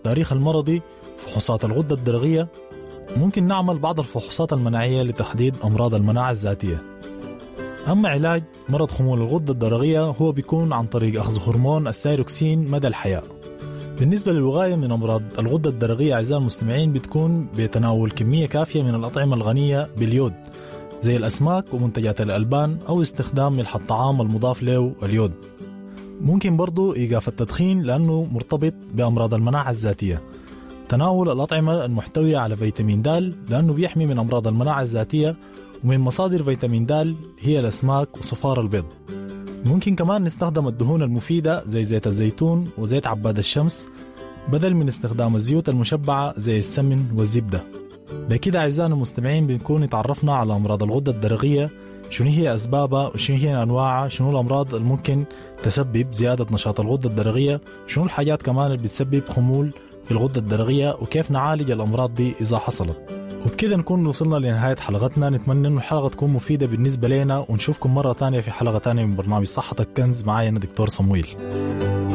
التاريخ المرضي فحوصات الغدة الدرقية ممكن نعمل بعض الفحوصات المناعية لتحديد أمراض المناعة الذاتية أما علاج مرض خمول الغدة الدرقية هو بيكون عن طريق أخذ هرمون السيروكسين مدى الحياة بالنسبة للوقاية من أمراض الغدة الدرقية أعزائي المستمعين بتكون بتناول كمية كافية من الأطعمة الغنية باليود زي الأسماك ومنتجات الألبان أو استخدام ملح الطعام المضاف له اليود ممكن برضو إيقاف التدخين لأنه مرتبط بأمراض المناعة الذاتية تناول الأطعمة المحتوية على فيتامين د لأنه بيحمي من أمراض المناعة الذاتية ومن مصادر فيتامين د هي الأسماك وصفار البيض ممكن كمان نستخدم الدهون المفيدة زي زيت الزيتون وزيت عباد الشمس بدل من استخدام الزيوت المشبعة زي السمن والزبدة بكده أعزائنا المستمعين بنكون اتعرفنا على أمراض الغدة الدرقية شنو هي أسبابها وشنو هي أنواعها شنو الأمراض اللي ممكن تسبب زيادة نشاط الغدة الدرقية شنو الحاجات كمان اللي بتسبب خمول في الغدة الدرقية وكيف نعالج الأمراض دي إذا حصلت وبكده نكون وصلنا لنهاية حلقتنا نتمنى أن الحلقة تكون مفيدة بالنسبة لنا ونشوفكم مرة تانية في حلقة تانية من برنامج صحة الكنز معايا أنا دكتور صمويل